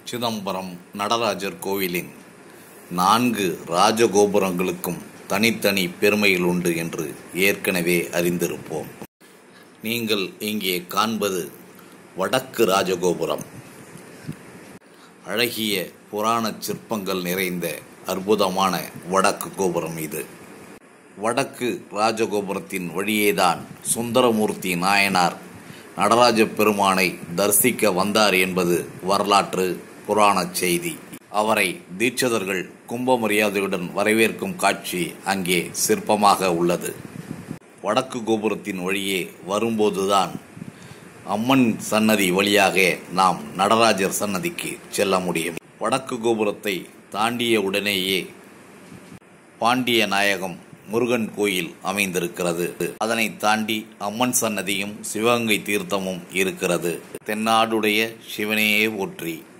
சிதம்பரம் நடராஜர் கோவிலின் நான்கு ராஜகோபுரங்களுக்கும் தனித்தனி பெருமைகள் உண்டு என்று ஏற்கனவே அறிந்திருப்போம் நீங்கள் இங்கே காண்பது வடக்கு ராஜகோபுரம் அழகிய புராண சிற்பங்கள் நிறைந்த அற்புதமான வடக்கு கோபுரம் இது வடக்கு ராஜகோபுரத்தின் வழியேதான் சுந்தரமூர்த்தி நாயனார் நடராஜ பெருமானை தரிசிக்க வந்தார் என்பது வரலாற்று புராணச் செய்தி அவரை தீட்சிதர்கள் கும்ப மரியாதையுடன் வரவேற்கும் காட்சி அங்கே சிற்பமாக உள்ளது வடக்கு கோபுரத்தின் வழியே வரும்போதுதான் அம்மன் சன்னதி வழியாக நாம் நடராஜர் சன்னதிக்கு செல்ல முடியும் வடக்கு கோபுரத்தை தாண்டிய உடனேயே பாண்டிய நாயகம் முருகன் கோயில் அமைந்திருக்கிறது அதனை தாண்டி அம்மன் சன்னதியும் சிவகங்கை தீர்த்தமும் இருக்கிறது தென்னாடுடைய சிவனையே போற்றி